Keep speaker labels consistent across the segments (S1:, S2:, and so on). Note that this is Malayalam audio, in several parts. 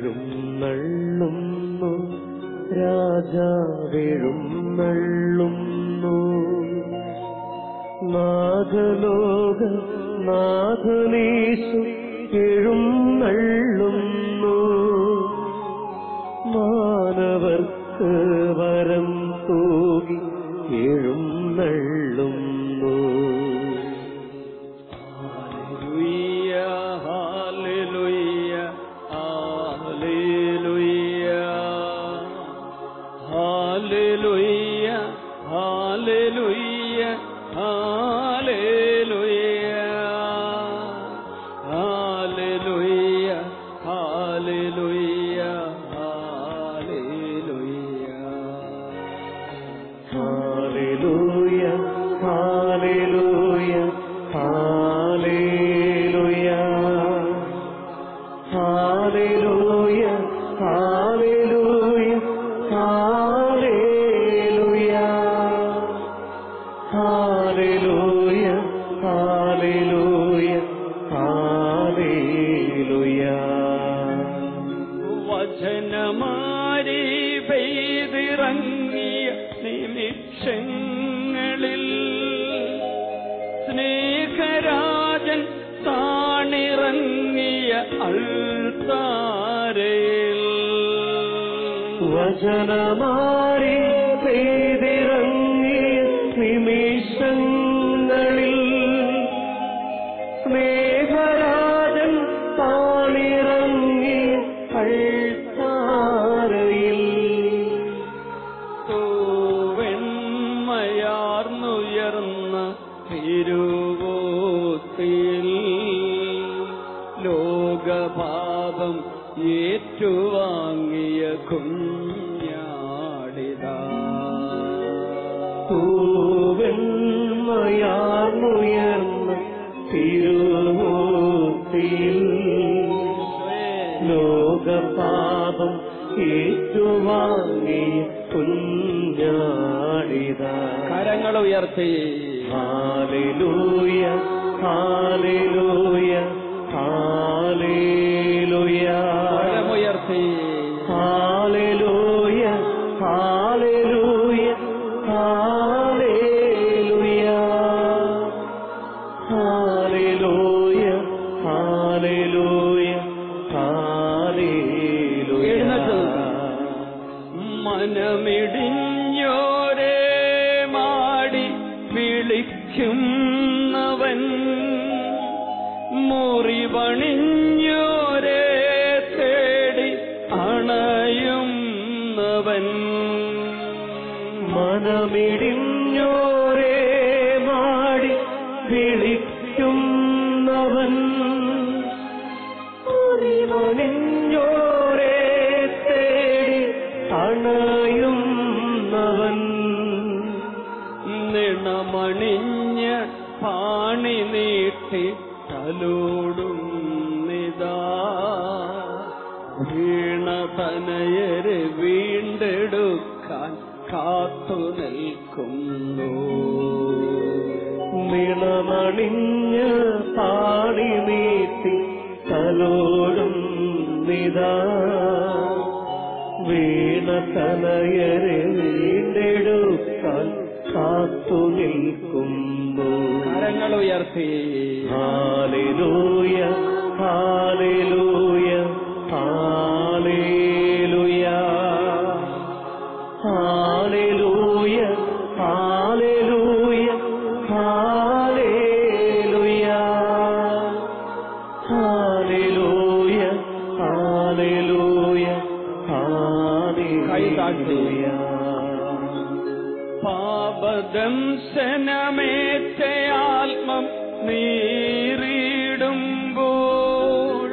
S1: എഴുന്നള്ളുന്നു രാജാവെഴുന്നള്ളുന്നു നാഗലോക നാഗനീശു എഴുന്നള്ളുന്നു മാനവർക്ക് വരം തൂകി എഴുന്നള്ളുന്നു
S2: Hallelujah, hallelujah, hallelujah, hallelujah, hallelujah, hallelujah, hallelujah, hallelujah.
S1: Hallelujah, hallelujah, hallelujah. Hallelujah, hallelujah, hallelujah. Hallelujah, hallelujah, hallelujah.
S2: വചനമാരി പെയ്തിറങ്ങിയ നിമിഷങ്ങളിൽ സ്നേഹരാജൻ താണിറങ്ങിയ അൾത്താരയിൽ
S1: വചനമാരി പെയ്തിറങ്ങിയ നിമിഷങ്ങളിൽ സ്നേഹരാജൻ താണിറങ്ങിയ അൾത്താരയിൽ
S2: തൂവെൺമയാർന്നുയർന്ന തിരുവോത്തിൽ ലോകപാപം ഏറ്റുവാങ്ങിയ കുഞ്ഞാടിതാ
S1: തൂവെൺമയാർന്നുയർന്ന തിരുവോത്തിൽ ലോകപാപം ഏറ്റുവാങ്ങി കുഞ്ഞാടിത
S2: കരങ്ങൾ ഉയർത്തി
S1: ഹാലലൂയ ഹാലലൂയ ഹാലേലുയ
S2: കരമുയർത്തി
S1: ഹാലലൂയ ഹാലലൂയ ഹാലേലുയ ഹാലലൂയ ഹാലലൂയ ഹാലേലുയ
S2: എഴുന്നേറ്റ്. മനമിടിഞ്ഞോരേ മാടി വിളിക്കുന്നവൻ മുറിവണിഞ്ഞോരേ തേടി അണയുന്നവൻ
S1: മനമിടിഞ്ഞോരേ മാടി വിളിക്കുന്നവൻ മണിഞ്ഞോരേ തേടി അണയുന്നവൻ
S2: നിണമണിഞ്ഞ പാണി നീട്ടി തലോടുന്നിതാ വീണതനയരെ വീണ്ടെടുക്കാൻ കാത്തു നിൽക്കുന്നു
S1: നിണമണിഞ്ഞ് പാടി നീട്ടി തലോടും നിതാ വീണ തലയരെ വീണ്ടെടുക്കാൻ കാത്തു നിൽക്കുന്നു
S2: കരങ്ങൾ ഉയർത്തി
S1: ഹാലലൂയ ഹാലലൂയ ഹാലേലുയ ഹാലലൂയ ഹാലലൂയ ഹാലേലുയ ഹാലലൂയ ഹാലലൂയ
S2: കൈ താഴ്ത്തി.
S1: ഹാലേലുയ
S2: പാപദംശനമേറ്റ ആത്മം നീറിടുമ്പോൾ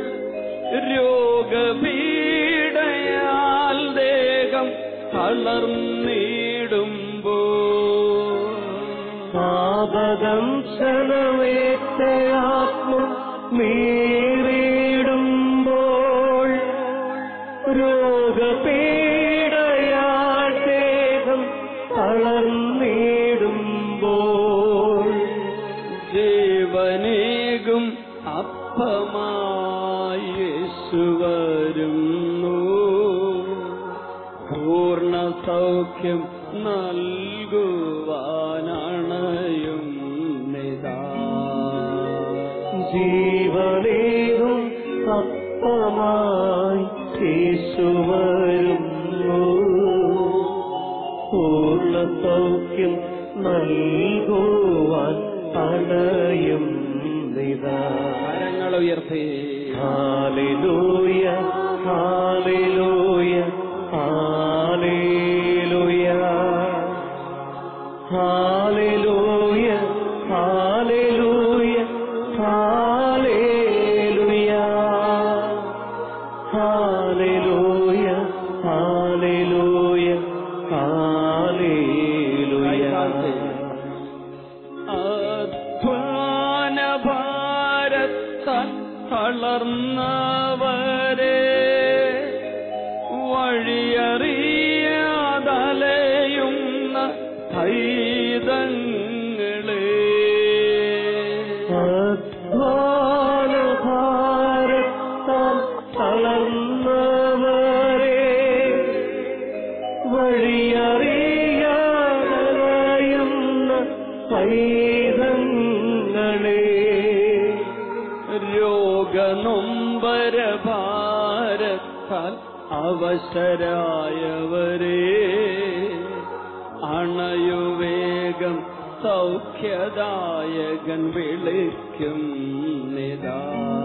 S2: രോഗപീഡയാൽ ദേഹം തളർന്നിടുമ്പോൾ
S1: പാപദംശനമേറ്റ ആത്മം മീറിടുമ്പോൾ രോഗപീഡയാൽ ദേഹം തളർന്നിടുമ്പോൾ
S2: ജീവനേകും അപ്പമായി യേശുവരുന്നു വരുന്നു പൂർണ്ണ സൗഖ്യം നൽകുവാനണയും നിതാ
S1: ജീവനേകും സത്തമായി യേശു വരുന്നു പൂർണ്ണ സൗഖ്യം നൽകുവാൻ അണയും നിതാ
S2: കരങ്ങൾ ഉയർത്തി
S1: ഹാലേലൂയ ഹാലേലൂയ ഹാലേലൂയ ഹാലേലൂയ ഹാലേലൂയ ഹാലേലൂയ ഹാലേലൂയ ഹാലേലൂയ ഹാലേലൂയ
S2: അധ്വാന ഭാരത്താൽ തളർന്നവരെ വഴിയറിയാതലയുന്ന ഹൈതങ്ങളെ
S1: അധ്വാന ഭാരത്താൽ തളർന്നവരെ വഴിയറിയാതറിയുന്ന പൈതങ്ങളെ
S2: രോഗനൊമ്പര ഭാരത്താൽ അവശരായവരെ അണയുവേഗം സൗഖ്യദായകൻ വിളിക്കും നിതാ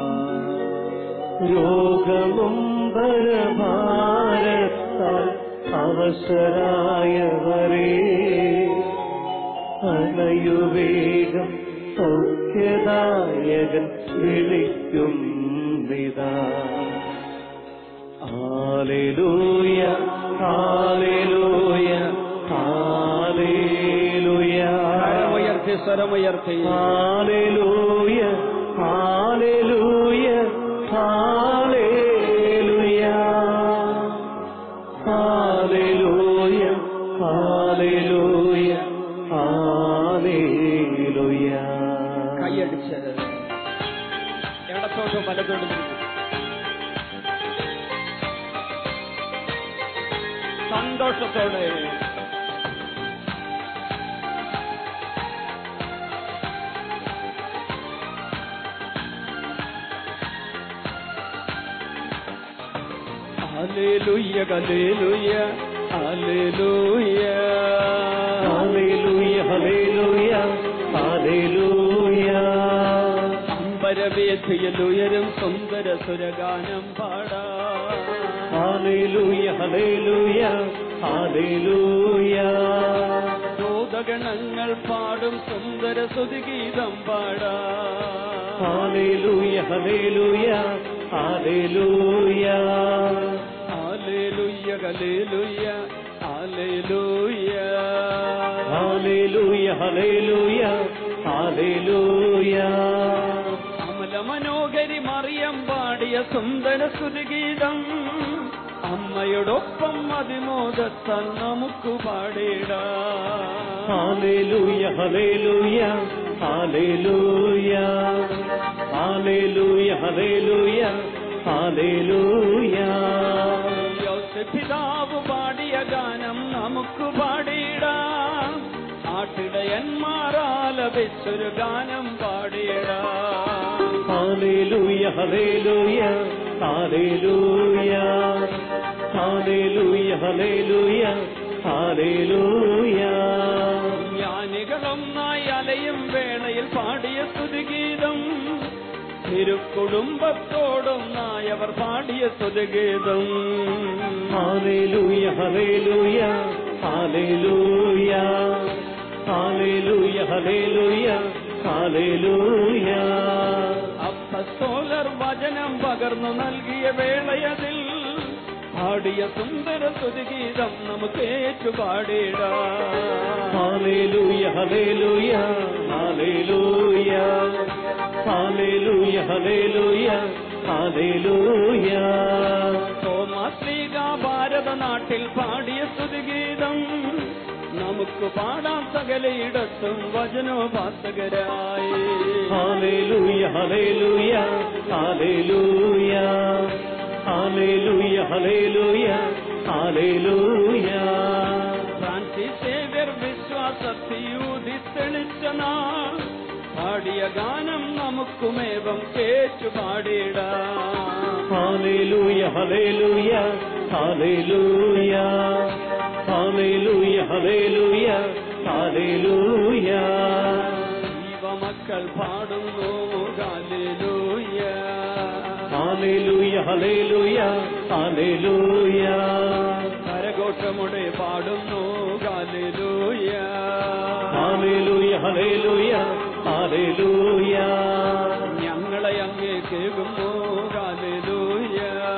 S1: രോഗമുമ്പര ഭാരത്താൽ അവസരായവരെ അണയുവേഗം സൗഖ്യദായകൻ വിളിക്കും വിതാ ഹാലേലൂയ ഹാലേലൂയ ഹാലേലൂയ
S2: സ്വരമുയർത്തി സ്വരമുയർത്തി
S1: ഹാലേലൂയ ഹാലേലൂയ ഹാലേലൂയ ഹാലേലൂയ ഹാലേലൂയ ഹാലേലൂയ
S2: കൈയടിച്ച് ഇടത്തോട്ടും വലത്തോട്ടും തിരിഞ്ഞു. സന്തോഷത്തോടെ ഹല്ലേലൂയ ഹല്ലേലൂയ ഹല്ലേലൂയ
S1: ഹല്ലേലൂയ ഹല്ലേലൂയ ഹല്ലേലൂയ
S2: അമ്പരവേദിയിലുയരും സുന്ദര സുരഗാനം പാടാ
S1: ഹല്ലേലൂയ ഹല്ലേലൂയ ഹല്ലേലൂയ
S2: ഭൂതഗണങ്ങൾ പാടും സുന്ദര സുതിഗീതം പാടാ
S1: ഹല്ലേലൂയ ഹല്ലേലൂയ ഹല്ലേലൂയ
S2: ഹല്ലേലൂയ ഹല്ലേലൂയ ഹല്ലേലൂയ
S1: ഹല്ലേലൂയ ഹല്ലേലൂയ ഹല്ലേലൂയ
S2: അമല മനോഹരി മറിയം പാടിയ സുന്ദര സുതിഗീതം അമ്മയോടൊപ്പം അതിമോദത്താൽ നമുക്ക് പാടിടാം
S1: ഹല്ലേലൂയ ഹല്ലേലൂയ ഹല്ലേലൂയ ഹല്ലേലൂയ ഹല്ലേലൂയ ഹല്ലേലൂയ
S2: പിതാവ് പാടിയ ഗാനം നമുക്ക് പാടിയിടാം ആട്ടിടയന്മാരാലപിച്ചൊരു ഗാനം പാടിയിടാം
S1: ഹല്ലേലൂയ ഹല്ലേലൂയ ഹല്ലേലൂയ ഹല്ലേലൂയ ഹല്ലേലൂയ ഹല്ലേലൂയ
S2: ജ്ഞാനികളൊന്നായി അലയും വേളയിൽ പാടിയ സ്തുതിഗീതം തിരുക്കുടുംബത്തോടൊന്നായി അവർ പാടിയ സ്തുതിഗീതം
S1: ഹല്ലേലൂയ ഹല്ലേലൂയ ഹല്ലേലൂയ ഹല്ലേലൂയ ഹല്ലേലൂയ ഹല്ലേലൂയ
S2: അപ്പസ്തോലർ വചനം പകർന്നു നൽകിയ വേളയതിൽ പാടിയ സുന്ദര സ്തുതിഗീതം നമുക്ക് ഏറ്റുപാടിടാം
S1: ഹല്ലേലൂയ ഹല്ലേലൂയ ഹല്ലേലൂയ ഹല്ലേലൂയ ഹല്ലേലൂയ ഹല്ലേലൂയ
S2: തോമാശ്രീക ഭാരതനാട്ടിൽ പാടിയ സ്തുതിഗീതം നമുക്ക് പാടാം സകലയിടത്തും വചനോപാസകരായി
S1: ഹല്ലേലൂയ ഹല്ലേലൂയ ഹല്ലേലൂയ ഹാലേലൂയ ഹലേലൂയ ഹാലേലൂയ
S2: ഫ്രാൻസിസ് സേവ്യർ വിശ്വാസത്തിയൂതി തെളിച്ച നാൾ പാടിയ ഗാനം നമുക്കുമേവം കേറ്റു പാടിടാം
S1: ഹാലേലൂയ ഹലേലൂയ ഹാലേലൂയ ഹാലേലൂയ ഹലേലൂയ ഹാലേലൂയ
S2: ദൈവമക്കൾ പാടുന്നു ഗാലിലൂയ
S1: ഹാലേലൂയ ഹലേലൂയ ഹാലേലൂയ
S2: കരഘോഷമുടെ പാടുന്നു ഗാലിലൂയ
S1: ഹാലേലൂയ ഹലേലൂയ ഹാലേലൂയ
S2: ഞങ്ങളെ അങ്ങേ കേൾക്കുന്നു ഗാലിലൂയ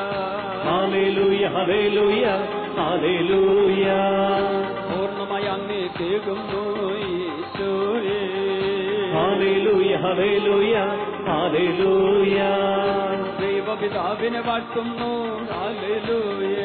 S1: ഹാലേലൂയ ഹലേലൂയ ഹാലേലൂയ
S2: പൂർണ്ണമായി അങ്ങേ കേൾക്കുന്നു ഈശോയേ
S1: ഹാലേലൂയ ഹലേലൂയ ഹാലേലൂയ
S2: ദൈവപിതാവിനെ വാഴ്ത്തുന്നു ഹാലലൂയ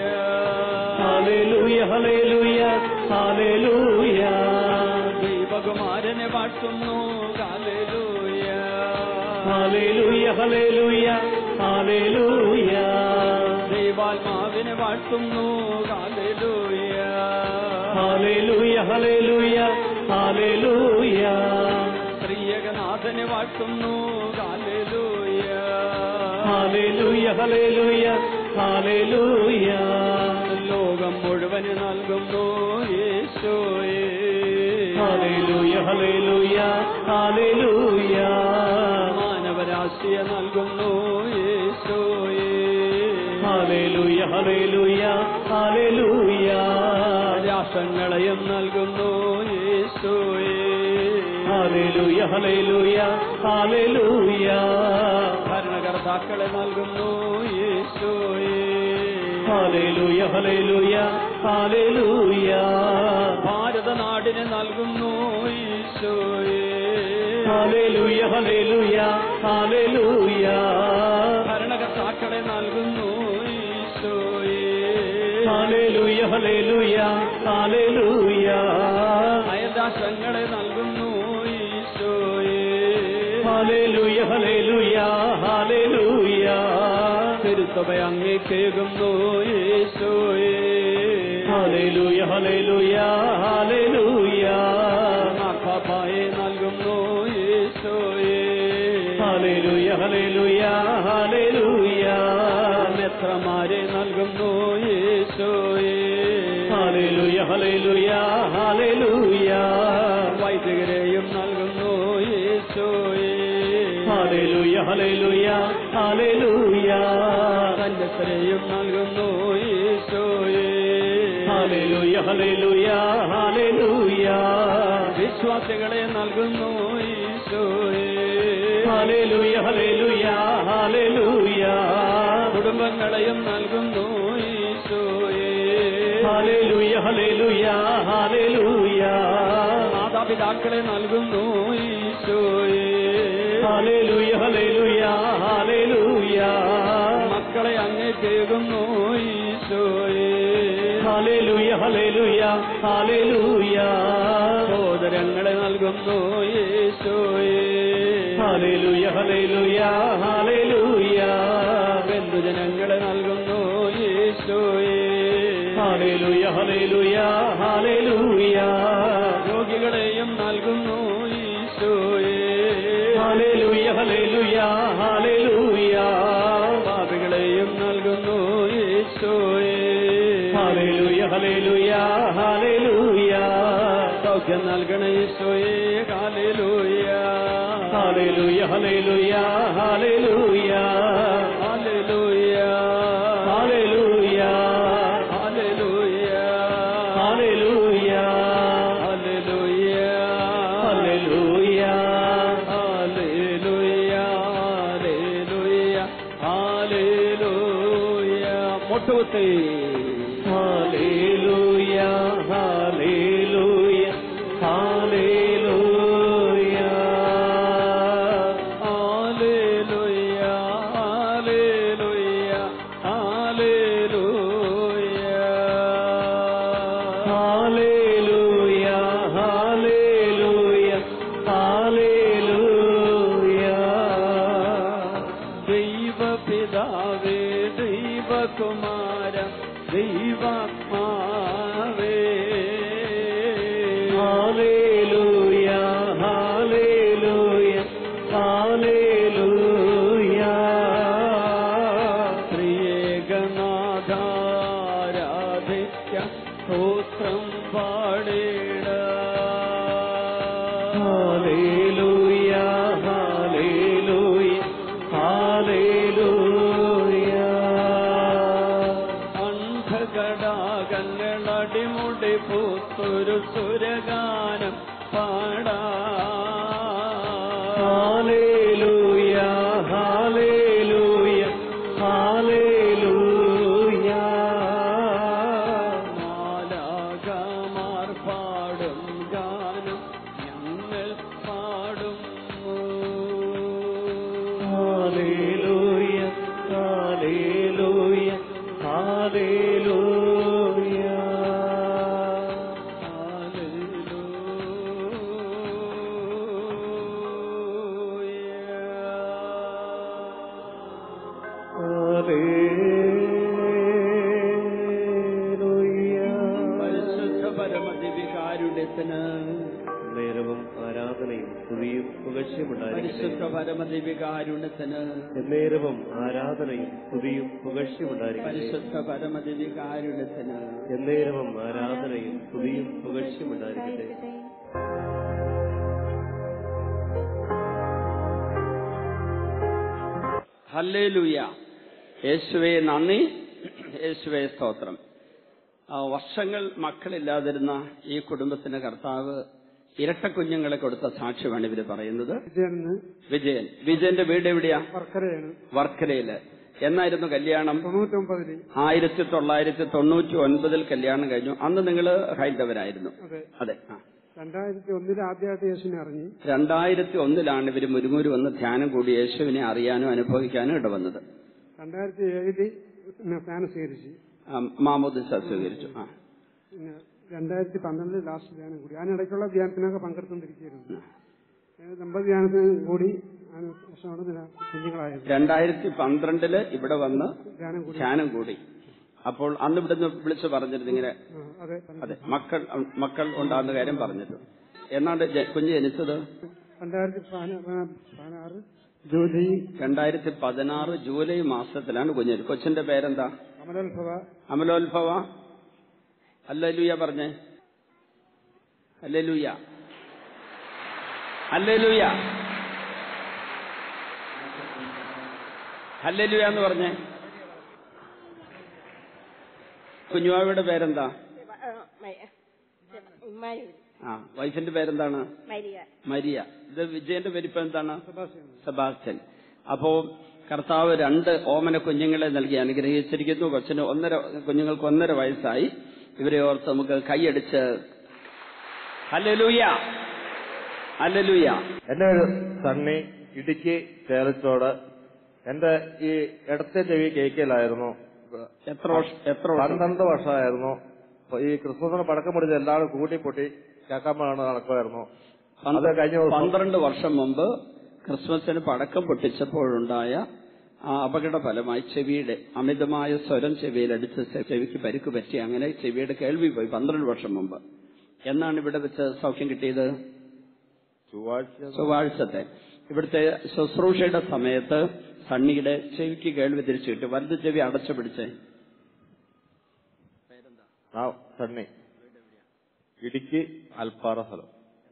S1: ഹാലേലൂയ ഹലേലൂയ ഹാലേലൂയ
S2: ദൈവകുമാരനെ വാഴ്ത്തുന്നു ഹാലലൂയ
S1: ഹാലേലൂയ ഹലേലൂയ ഹാലേലൂയ
S2: ദൈവാത്മാവിനെ വാഴ്ത്തുന്നു ഹാലലൂയ
S1: ഹാലേലൂയ ഹലേലൂയ ഹാലേലൂയ
S2: സ്ത്രീയകനാഥനെ വാഴ്ത്തുന്നു ഹാലലൂയ
S1: ഹാലേലൂയ ഹലേലൂയ ഹാലേലൂയ
S2: ലോകം മുഴുവന് നൽകുന്നു യേശോയേ
S1: ഹാലേലൂയ ഹലേലൂയ ഹാലേലൂയ
S2: മാനവരാശിയെ നൽകുന്നു യേശോയേ
S1: ഹാലേലൂയ ഹലേലൂയ ഹാലേലൂയ
S2: രാഷ്ട്രങ്ങളെയും നൽകുന്നു യേശോയേ
S1: ഹാലേലൂയ ഹലേലൂയ ഹാലേലൂയ
S2: ഭരണകർത്താക്കളെ നൽകുന്നു യേശോയേ
S1: ഹാലേലൂയ ഹലേലൂയ ഹാലേലൂയ
S2: ഭാരതനാടിനെ നൽകുന്നു ഈശോയേ
S1: ഹാലേലൂയ ഹലേലൂയ ഹാലേലൂയ
S2: ഭരണകർത്താക്കളെ നൽകുന്നു ഈശോയേ
S1: ഹാലേലൂയ ഹലേലൂയ ഹാലേലൂയ
S2: അയൽരാഷ്ട്രങ്ങളെ നൽകുന്നു ഈശോയേ
S1: ഹാലേലൂയ ഹലേലൂയ ഹാലേലൂയ
S2: തിരുസഭ അങ്ങേക്കേകുന്നു യേശോയേ
S1: ഹാലേലൂയ ഹലേലൂയ ഹാലേലൂയ
S2: മാർപ്പാപ്പായെ നൽകുന്നു യേശോയേ
S1: ഹാലേലൂയ ഹലേലൂയ ഹാലേലൂയ
S2: മെത്രമാരെ നൽകുന്നു യേശോയേ
S1: ഹാലേലൂയ ഹലേലൂയ ഹാലേലൂയ
S2: വൈദികരെയും നൽകുന്നു യേശോയേ
S1: ഹാലേലൂയ ഹലേലൂയ ഹാലേലൂയ
S2: സന്യസ്തരെയും നൽകുന്നു യേശോയേ
S1: ഹാലേലൂയ ഹലേലൂയ ഹാലേലൂയ
S2: വിശ്വാസികളെ നൽകുന്നു ഈശോയേ
S1: ഹാലേലൂയ ഹലേലൂയ ഹാലേലൂയ
S2: കുടുംബങ്ങളെയും നൽകുന്നു ഈശോയേ
S1: ഹാലേലൂയ ഹലേലൂയ ഹാലേലൂയ
S2: മാതാപിതാക്കളെ നൽകുന്നു ഈശോയേ
S1: ഹാലേലൂയ ഹലേലൂയ ഹാലേലൂയ
S2: മക്കളെ അങ്ങേ കേൾക്കുന്നു ഈശോയേ
S1: ഹാലേലൂയ ഹലേലൂയ ഹാലേലൂയ
S2: സഹോദരങ്ങളെ നൽകുന്നു ഈശോയേ
S1: ഹാലേലൂയ ഹലേലൂയ ഹാലേലൂയ
S2: ബന്ധുജനങ്ങളെ നൽകുന്നു ഈശോയേ
S1: ഹാലേലൂയ ഹലേലൂയ ഹാലേലൂയ
S2: രോഗികളെയും നൽകുന്നു ഈശോയേ
S1: ഹാലേലൂയ ഹലേലൂയ ഹാലേലൂയ
S2: പാപികളെയും നൽകുന്നു ഈശോയേ
S1: ഹാലേലൂയ ഹലേലൂയ ഹാലേലൂയ
S2: സൗഖ്യം നൽകണ ഈശോയേ കാലലൂയ
S1: ഹാലേലൂയ ഹലേലൂയ ഹാലേലൂയ
S2: ഹാലലൂയ
S1: ഹാലേലൂയ
S2: ഹാലലൂയ
S1: ഹാലേലൂയ
S2: ഹാലലൂയ
S1: ഹല്ലേലൂയ
S2: ഹാലലൂയ ഹാലലൂയ ഹാലലൂയ മുട്ടുകുത്തി
S1: ഹല്ലേലൂയ ഹല്ലേലൂയ ഹല്ലേലൂയ
S2: ഹാലലൂയ ഹാലലൂയ ഹാലലൂയ
S1: ഹല്ലേലൂയ ഹല്ലേലൂയ ഹല്ലേലൂയ
S2: ദൈവപിതാവേ ദൈവ കൗമാര ദൈവാത്മാവേ
S1: ഹാലേലൂയ ഹാലേലൂയ ഹാലേലൂയ
S2: പ്രിയഗനാഥാരാധിക്ക സ്തോത്രം പാടേട
S1: ഹാലേലൂയ ഹാലേലൂയ ഹാലേലൂയ
S2: അന്ധകടാകങ്ങൾ അടിമുടി പൂത്തൊരു സുരഗാനം പാടാ
S1: ഹാലേലൂയ ഹാലേലൂയ ഹാലേലൂയ
S2: മാലാകമാർ പാടും ഗാനം ഞങ്ങൾ പാടും
S1: ഹാലേലൂയ ഹാലേലൂയ ഹാലേലൂയ ഹാലേലൂയ
S2: പരിശുദ്ധ പരമദിവികാരുണ്യത്തിന്
S1: നേരവും ആരാധനയും സ്തുതിയും പുകഴ്ചയുമുണ്ടായിരിക്കട്ടെ
S2: പരിശുദ്ധ പരമദിവികാരുണ്യത്തിന്
S1: എന്നേരവും ആരാധനയും സ്തുതിയും പുകഴ്ചയുമുണ്ടായിരിക്കട്ടെ
S2: പരിശുദ്ധ പരമദിവികാരുണ്യത്തിന്
S1: എന്നേരവും ആരാധനയും സ്തുതിയും പുകഴ്ചയുമുണ്ടായിരിക്കട്ടെ
S2: ഹല്ലേലൂയ യേശുവേ നന്ദി യേശുവേ സ്തോത്രം ആ, വർഷങ്ങൾ മക്കളില്ലാതിരുന്ന ഈ കുടുംബത്തിന് കർത്താവ് ഇരട്ട കുഞ്ഞുങ്ങളെ കൊടുത്ത സാക്ഷ്യമാണ് ഇവര് പറയുന്നത്
S3: വിജയന്
S2: വിജയൻ വിജയന്റെ വീട് എവിടെയാ
S3: വർക്കരയാണ്
S2: വർക്കലയില് എന്നായിരുന്നു കല്യാണം
S3: തൊണ്ണൂറ്റൊമ്പതില്
S2: ആയിരത്തി തൊള്ളായിരത്തി തൊണ്ണൂറ്റി ഒൻപതിൽ കല്യാണം കഴിഞ്ഞു അന്ന് നിങ്ങൾ ഹൈന്ദവരായിരുന്നു
S3: അതെ
S2: അതെ ആ.
S3: രണ്ടായിരത്തി ഒന്നിൽ ആദ്യമായിട്ട് യേശുവിനെ അറിഞ്ഞു
S2: രണ്ടായിരത്തി ഒന്നിലാണ് ഇവർ മുരുമൂര് വന്ന് ധ്യാനം കൂടി യേശുവിനെ അറിയാനും അനുഭവിക്കാനും ഇടവന്നത്
S3: രണ്ടായിരത്തി ഏഴില് പിന്നെ ധ്യാനം സ്വീകരിച്ചു
S2: ആ, മാമോദിസ സ്വീകരിച്ചു ആ
S3: പിന്നെ രണ്ടായിരത്തി പന്ത്രണ്ടിൽ ലാസ്റ്റ് ധ്യാനം കൂടി അതിനിടയ്ക്കുള്ള ധ്യാനത്തിനൊക്കെ പങ്കെടുത്തുകൊണ്ടിരിക്കുകയായിരുന്നു ഏഹ് ദമ്പതി ധ്യാനത്തിന് കൂടി അതിന് ശേഷമാണ് പിന്നെ കുഞ്ഞുങ്ങളായത്
S2: രണ്ടായിരത്തി പന്ത്രണ്ടില് ഇവിടെ വന്ന്
S3: ധ്യാനം കൂടി
S2: ധ്യാനം കൂടി അപ്പോൾ അന്ന് ഇവിടുന്ന് വിളിച്ചു പറഞ്ഞിരുന്നു ഇങ്ങനെ
S3: ആ, അതെ
S2: അതെ മക്കൾ മക്കൾ ഉണ്ടാകുന്ന കാര്യം പറഞ്ഞിരുന്നു എന്നാണ് ജ- കുഞ്ഞ് ജനിച്ചത്
S3: രണ്ടായിരത്തി പതിന- പതിനാറ് ജൂലൈ
S2: രണ്ടായിരത്തി പതിനാറ് ജൂലൈ മാസത്തിലാണ് കുഞ്ഞ് ജനിച്ചത്. കൊച്ചിന്റെ പേരെന്താ
S3: അമലോത്ഭവ
S2: അമലോത്ഭവ അല്ലലൂയ പറഞ്ഞേ അല്ലലൂയ അല്ലലൂയ അല്ലലൂയ എന്ന് പറഞ്ഞേ കുഞ്ഞുവാവിയുടെ പേരെന്താ
S4: മയൂർ
S2: ആ വൈഫിന്റെ പേരെന്താണ്
S4: മരിയ
S2: മരിയ ഇത് വിജയന്റെ പേരിപ്പോ എന്താണ്
S3: സെബാസ്റ്റ്യൻ
S2: സെബാസ്റ്റ്യൻ അപ്പോ കർത്താവ് രണ്ട് ഓമന കുഞ്ഞുങ്ങളെ നൽകി അനുഗ്രഹിച്ചിരിക്കുന്നു കൊച്ചിന് ഒന്നര കുഞ്ഞുങ്ങൾക്ക് ഒന്നര വയസ്സായി ഇവരെ ഓർത്ത് നമുക്ക് കൈയടിച്ച് ഹല്ലേലൂയ ഹല്ലേലൂയ
S5: എന്റെ പേര് സണ്ണി ഇടുക്കി ചേലച്ചോട് എന്റെ ഈ ഇടത്തെ ചെവി കേക്കലായിരുന്നു
S2: എത്ര വർഷം എത്ര വർഷം
S5: പന്ത്രണ്ട് വർഷമായിരുന്നു അപ്പൊ ഈ ക്രിസ്മസിന് പടക്കം പിടിച്ച് എല്ലാവരും കൂട്ടി പൊട്ടി കേൾക്കാൻ നടക്കുമായിരുന്നു അത് കഴിഞ്ഞ ദിവസം
S2: പന്ത്രണ്ട് വർഷം മുമ്പ് ക്രിസ്മസിന് പടക്കം പൊട്ടിച്ചപ്പോഴുണ്ടായ ആ അപകട ഫലമായി ചെവിയുടെ അമിതമായ സ്വരം ചെവിയിലടിച്ച് ചെ- ചെവിക്ക് പരിക്ക് പറ്റി അങ്ങനെ ചെവിയുടെ കേൾവി പോയി പന്ത്രണ്ട് വർഷം മുമ്പ് എന്നാണ് ഇവിടെ വെച്ച് സൗഖ്യം കിട്ടിയത്
S5: ചൊവ്വാഴ്ച
S2: ചൊവ്വാഴ്ചത്തെ ഇവിടുത്തെ ശുശ്രൂഷയുടെ സമയത്ത് സണ്ണിയുടെ ചെവിക്ക് കേൾവി തിരിച്ചു കിട്ടി വലത് ചെവി അടച്ചു പിടിച്ചേ
S5: ആ സണ്ണി ഇടുക്കി അൽപ്പാറ സ്ഥലം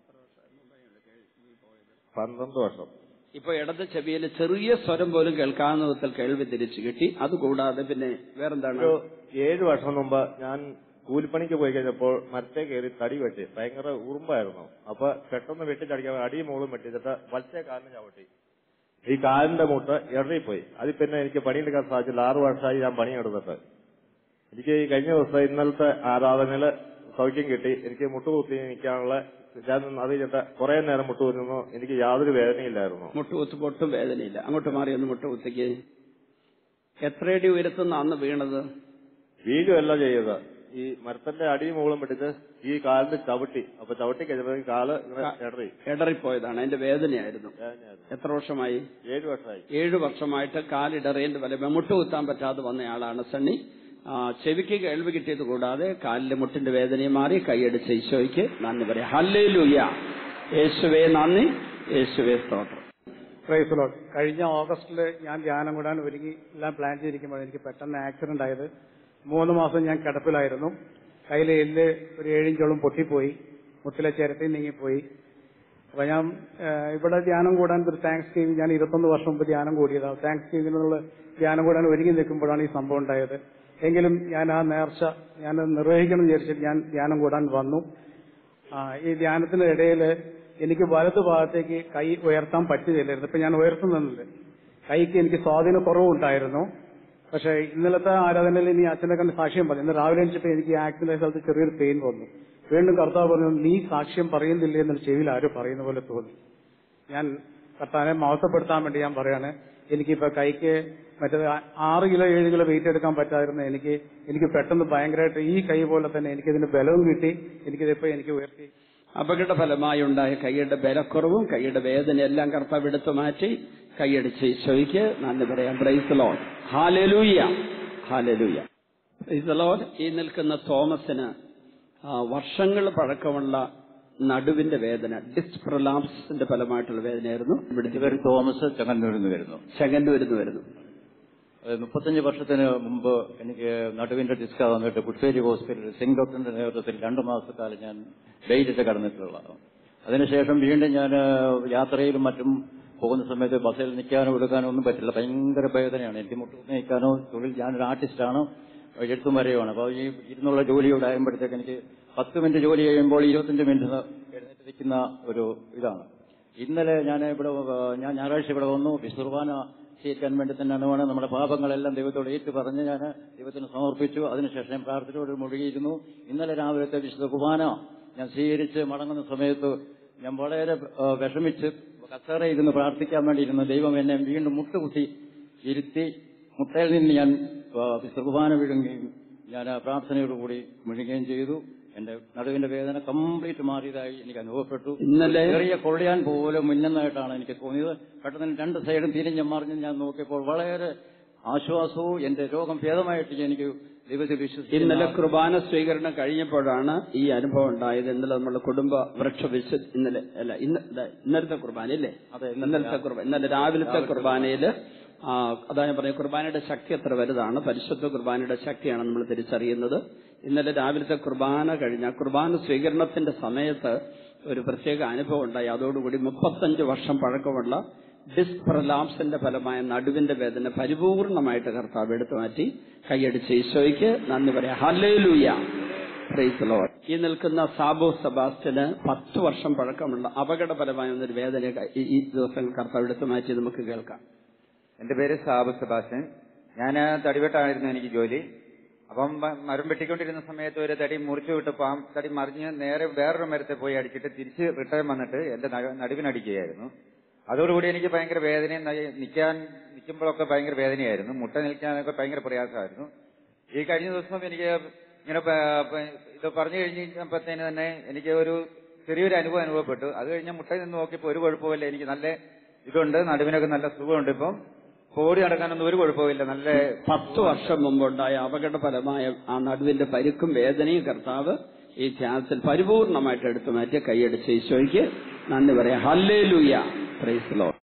S5: പന്ത്രണ്ട് വർഷം
S2: ഇപ്പൊ ഇടത് ചെവിയിൽ ചെറിയ സ്വരം പോലും കേൾക്കാവുന്ന വിധത്തിൽ കേൾവി തിരിച്ചു കിട്ടി അതുകൂടാതെ പിന്നെ വേറെന്താണ്
S5: ഒരു ഏഴ് വർഷം മുമ്പ് ഞാൻ കൂലിപ്പണിക്ക് പോയി കഴിഞ്ഞപ്പോൾ മരത്തെ കയറി തടി വെട്ടി ഭയങ്കര ഉറുമ്പായിരുന്നു അപ്പൊ പെട്ടെന്ന് വെട്ടിച്ചടിക്കാൻ അടി മോളും വെട്ടിച്ചിട്ട് വലത്തെ കാലിന് ചവിട്ടി ഈ കാലിന്റെ മുട്ട് ഇറങ്ങിപ്പോയി അതിൽ പിന്നെ എനിക്ക് പണിയെടുക്കാൻ സാധിച്ചില്ല ആറു വർഷമായി ഞാൻ പണിയെടുത്തിട്ട് എനിക്ക് ഈ കഴിഞ്ഞ ദിവസം ഇന്നലത്തെ ആരാധനയില് സൗഖ്യം കിട്ടി എനിക്ക് മുട്ടുകുത്തി നിൽക്കാനുള്ള ഞാൻ അത് ചെയ്തിട്ട് കുറെ നേരം മുട്ടുകുത്തുന്നു എനിക്ക് യാതൊരു വേദനയില്ലായിരുന്നു
S2: മുട്ടുകുത്ത് പൊട്ടും വേദനയില്ല അങ്ങോട്ട് മാറി ഒന്ന് മുട്ടുകുത്തിക്ക് എത്രയടി ഉയരത്തുന്ന അന്ന് വീണത്
S5: വീഴുമല്ല ചെയ്തത് ഈ മരത്തിന്റെ അടിയും മുകളും പിടിച്ച് ഈ കാലിന് ചവിട്ടി അപ്പൊ ചവിട്ടി കഴിഞ്ഞപ്പോൾ കാല് ഇങ്ങനെ ഇടറി
S2: ഇടറിപ്പോയതാണ് അതിന്റെ വേദനയായിരുന്നു
S5: വേദനയായിരുന്നു.
S2: എത്ര വർഷമായി
S5: ഏഴ് വർഷമായി
S2: ഏഴു വർഷമായിട്ട് കാലിടറേന്റെ ഫലം മുട്ടുകുത്താൻ പറ്റാതെ വന്നയാളാണ് സണ്ണി ആ, ചെവിക്ക് കേൾവി കിട്ടിയത് കൂടാതെ കാലിലെ മുട്ടിന്റെ വേദനയും മാറി കൈയടിച്ച ഈശോയ്ക്ക് നന്ദി പറയാം ഹല്ലേലൂയ യേശുവേ നന്ദി യേശുവേ സ്തോത്രം
S4: പ്രൈസ് ലോഡ് കഴിഞ്ഞ ഓഗസ്റ്റിൽ ഞാൻ ധ്യാനം കൂടാൻ ഒരുങ്ങി എല്ലാം പ്ലാൻ ചെയ്തിരിക്കുമ്പോൾ എനിക്ക് പെട്ടെന്ന് ആക്സിഡന്റ് ആയത് മൂന്ന് മാസം ഞാൻ കിടപ്പിലായിരുന്നു കയ്യിലെ എല്ല് ഒരു ഏഴിഞ്ചോളം പൊട്ടിപ്പോയി മുട്ടിലെ ചിരട്ടി നീങ്ങിപ്പോയി അപ്പൊ ഞാൻ ഏഹ്, ഇവിടെ ധ്യാനം കൂടാൻ ഒരു താങ്ക്സ് ഗിവിംഗ് ഞാൻ ഇരുപത്തൊന്ന് വർഷം മുമ്പ് ധ്യാനം കൂടിയതാണ് താങ്ക്സ് ഗിവിംഗിനുള്ള ധ്യാനം കൂടാൻ ഒരുങ്ങി നിൽക്കുമ്പോഴാണ് ഈ സംഭവം ഉണ്ടായത് എങ്കിലും ഞാൻ ആ നേർച്ച ഞാൻ നിർവഹിക്കണം എന്ന് വിചാരിച്ചിട്ട് ഞാൻ ധ്യാനം കൂടാൻ വന്നു ആ, ഈ ധ്യാനത്തിന്റെ ഇടയിൽ എനിക്ക് വലതു ഭാഗത്തേക്ക് കൈ ഉയർത്താൻ പറ്റുന്നില്ലായിരുന്നു ഇപ്പൊ ഞാൻ ഉയർത്തുന്നുണ്ട് കൈക്ക് എനിക്ക് സ്വാധീന കുറവുണ്ടായിരുന്നു പക്ഷെ ഇന്നലത്തെ ആരാധനയിൽ ഇനി അച്ഛനെ കണ്ട് സാക്ഷ്യം പറഞ്ഞു ഇന്ന് രാവിലെ എണിച്ചപ്പോൾ എനിക്ക് ഈ ആക്സിഡന്റ് സ്ഥലത്ത് ചെറിയൊരു പെയിൻ വന്നു വീണ്ടും കർത്താവ് പറഞ്ഞു നീ സാക്ഷ്യം പറയുന്നില്ലേ എന്നൊരു ചെവിയിൽ ആരും പറയുന്ന പോലെ തോന്നി ഞാൻ കർത്താനെ മഹത്വപ്പെടുത്താൻ വേണ്ടി ഞാൻ പറയാണ് എനിക്കിപ്പോ കൈക്ക് മറ്റേത് ആ- ആറ് കിലോ ഏഴ് കിലോ വെയിറ്റ് എടുക്കാൻ പറ്റാതിരുന്ന എനിക്ക് എനിക്ക് പെട്ടെന്ന് ഭയങ്കരമായിട്ട് ഈ കൈ പോലെ തന്നെ എനിക്കിതിന് ബലവും കിട്ടി എനിക്കിതിപ്പോ എനിക്ക് ഉയർത്തി
S2: അപകട ഫലമായി ഉണ്ടായ കൈയുടെ ബലക്കുറവും കൈയുടെ വേദനയെല്ലാം കർത്താവ് എടുത്തു മാറ്റി കൈയടിച്ച് ഈശോയ്ക്ക് നന്ദി പറയാം ബ്രൈസ് ലോഡ് ഹാലലൂയ ഹാലലൂയ ബ്രൈസ് ലോഡ് ഈ നിൽക്കുന്ന തോമസിന് ആ, വർഷങ്ങൾ പഴക്കമുള്ള നടുവിന്റെ വേദന ഡിസ്ക് പ്രൊലാപ്സിന്റെ ഫലമായിട്ടുള്ള വേദനയായിരുന്നു ഇവിടെ
S6: എന്റെ പേര് തോമസ് ചെങ്ങന്നൂരിൽ നിന്ന് വരുന്നു
S2: ചെങ്ങന്നൂരിന്ന് വരുന്നു
S6: അത് മുപ്പത്തഞ്ച് വർഷത്തിന് മുമ്പ് എനിക്ക് നടുവിന്റെ ഡിസ്ക് വന്നിട്ട് പുഷ്പേരി ഹോസ്പിറ്റലിൽ സിംഗ് ഡോക്ടറിന്റെ നേതൃത്വത്തിൽ രണ്ടു മാസക്കാലം ഞാൻ വെയിലിട്ട് കടന്നിട്ടുള്ളതാണ് അതിനുശേഷം വീണ്ടും ഞാൻ യാത്രയിലും മറ്റും പോകുന്ന സമയത്ത് ബസ്സിൽ നിൽക്കാനോ എടുക്കാനോ ഒന്നും പറ്റില്ല ഭയങ്കര വേദനയാണ് എനിക്ക് മുട്ടു നിൽക്കാനോ തൊഴിൽ ഞാനൊരു ആർട്ടിസ്റ്റാണ് എഴുത്തും വരെയുമാണ് അപ്പോൾ ഈ ഇരുന്നുള്ള ജോലിയോടെ ആകുമ്പോഴത്തേക്ക് എനിക്ക് പത്ത് മിനിറ്റ് ജോലി കഴിയുമ്പോൾ ഇരുപത്തഞ്ച് മിനിറ്റ് എഴുന്നേറ്റ് നിൽക്കുന്ന ഒരു ഇതാണ് ഇന്നലെ ഞാൻ ഇവിടെ ഏഹ്, ഞാൻ ഞായറാഴ്ച ഇവിടെ വന്നു വിശ്രുവാന ചെയ്യിക്കാൻ വേണ്ടി തന്നെയാണ് വേണം നമ്മുടെ പാപങ്ങളെല്ലാം ദൈവത്തോട് ഏറ്റു പറഞ്ഞ് ഞാൻ ദൈവത്തിന് സമർപ്പിച്ചു അതിനുശേഷം ഞാൻ പ്രാർത്ഥനയോട് മുഴുകിയിരുന്നു ഇന്നലെ രാവിലത്തെ വിശുദ്ധ കുർബാന ഞാൻ സ്വീകരിച്ച് മടങ്ങുന്ന സമയത്ത് ഞാൻ വളരെ ഏഹ്, വിഷമിച്ച് കസേര ഇരുന്ന് പ്രാർത്ഥിക്കാൻ വേണ്ടി ഇരുന്നു ദൈവം എന്നെ വീണ്ടും മുട്ടുകുത്തി ഇരുത്തി മുട്ടയിൽ നിന്ന് ഞാൻ ഏഹ്, വിശുദ്ധ കുർബാന വിഴുങ്ങുകയും ഞാൻ ആ പ്രാർത്ഥനയോടുകൂടി മുഴുകുകയും ചെയ്തു എന്റെ നടുവിന്റെ വേദന കംപ്ലീറ്റ് മാറിയതായി എനിക്ക് അനുഭവപ്പെട്ടു
S2: ഇന്നലെ
S6: ചെറിയ കൊള്ളിയാൻ പോലും മുന്നുന്നതായിട്ടാണ് എനിക്ക് തോന്നിയത് പെട്ടെന്ന് രണ്ട് സൈഡും തിരിഞ്ഞ് മറിഞ്ഞ് ഞാൻ നോക്കിയപ്പോൾ വളരെ ആശ്വാസവും എന്റെ രോഗം ഭേദമായിട്ട് എനിക്ക് ദൈവത്തിൽ വിശ്വസിക്കുന്നു
S2: ഇന്നലെ കുർബാന സ്വീകരണം കഴിഞ്ഞപ്പോഴാണ് ഈ അനുഭവം ഉണ്ടായത് ഇന്നലെ നമ്മുടെ കുടുംബ വൃക്ഷ വിശു ഇന്നലെ അല്ല ഇന്ന് ദാ ഇന്നലത്തെ കുർബാന ഇല്ലേ
S6: അതെ,
S2: ഇന്നലത്തെ കുർബാന ഇന്നലെ രാവിലത്തെ കുർബാനയില് ആ, അതാ ഞാൻ പറഞ്ഞ കുർബാനയുടെ ശക്തി അത്ര വലുതാണ് പരിശുദ്ധ കുർബാനയുടെ ശക്തിയാണ് നമ്മൾ തിരിച്ചറിയുന്നത് ഇന്നലെ രാവിലത്തെ കുർബാന കഴിഞ്ഞ കുർബാന സ്വീകരണത്തിന്റെ സമയത്ത് ഒരു പ്രത്യേക അനുഭവം ഉണ്ടായി അതോടുകൂടി മുപ്പത്തഞ്ച് വർഷം പഴക്കമുള്ള ഡിസ്ക് പ്രലാപ്സിന്റെ ഫലമായ നടുവിന്റെ വേദന പരിപൂർണമായിട്ട് കർത്താവ് എടുത്തു മാറ്റി കൈയടിച്ച് ഈശോയ്ക്ക് നന്ദി പറയാം ഹല്ലേലൂയ പ്രൈസ് ലോർഡ് ഈ നിൽക്കുന്ന സാബോ സെബാസ്റ്റ്യന് പത്ത് വർഷം പഴക്കമുള്ള അപകടപരമായ ഒന്നൊരു വേദന ഈ ഈ ദിവസങ്ങൾ കർത്താവ് എടുത്തു മാറ്റി നമുക്ക് കേൾക്കാം
S7: എന്റെ പേര് സാബു സെബാസ്റ്റ്യൻ ഞാൻ തടിവെട്ടായിരുന്നു എനിക്ക് ജോലി അപ്പം മ- മരം വെട്ടിക്കൊണ്ടിരുന്ന സമയത്ത് ഒരു തടി മുറിച്ചു വിട്ടപ്പോൾ ആ തടി മറിഞ്ഞ് നേരെ വേറൊരു മരത്തെ പോയി അടിച്ചിട്ട് തിരിച്ച് റിട്ടേൺ വന്നിട്ട് എന്റെ നടുവിനടിക്കുകയായിരുന്നു നടുവിനടിക്കുകയായിരുന്നു അതോടുകൂടി എനിക്ക് ഭയങ്കര വേദനയും ന- നിൽക്കാൻ നിൽക്കുമ്പോഴൊക്കെ ഭയങ്കര വേദനയായിരുന്നു മുട്ട നിൽക്കാനൊക്കെ ഭയങ്കര പ്രയാസമായിരുന്നു ഈ കഴിഞ്ഞ ദിവസം എനിക്ക് ഇങ്ങനെ പ- പ- ഇത് പറഞ്ഞു കഴിഞ്ഞപ്പോഴത്തേന് തന്നെ എനിക്ക് ഒരു ചെറിയൊരു അനുഭവം അനുഭവപ്പെട്ടു അത് കഴിഞ്ഞ് മുട്ടയിൽ നിന്ന് നോക്കിയപ്പോൾ ഒരു കുഴപ്പമില്ല എനിക്ക് നല്ല ഇതുണ്ട് നടുവിനൊക്കെ നല്ല സുഖമുണ്ട് ഇപ്പം ഓടി നടക്കാനൊന്നും ഒരു കുഴപ്പമില്ല നല്ല
S2: പത്ത് വർഷം മുമ്പുണ്ടായ അപകടപരമായ ആ നടുവിന്റെ പരുക്കും വേദനയും കർത്താവ് ഈ ധ്യാനത്തിൽ പരിപൂർണമായിട്ട് എടുത്തു മാറ്റി കൈയടിച്ച് ഈശോയ്ക്ക് നന്ദി പറയാം ഹല്ലേ ലൂയ പ്രൈസ് ലോ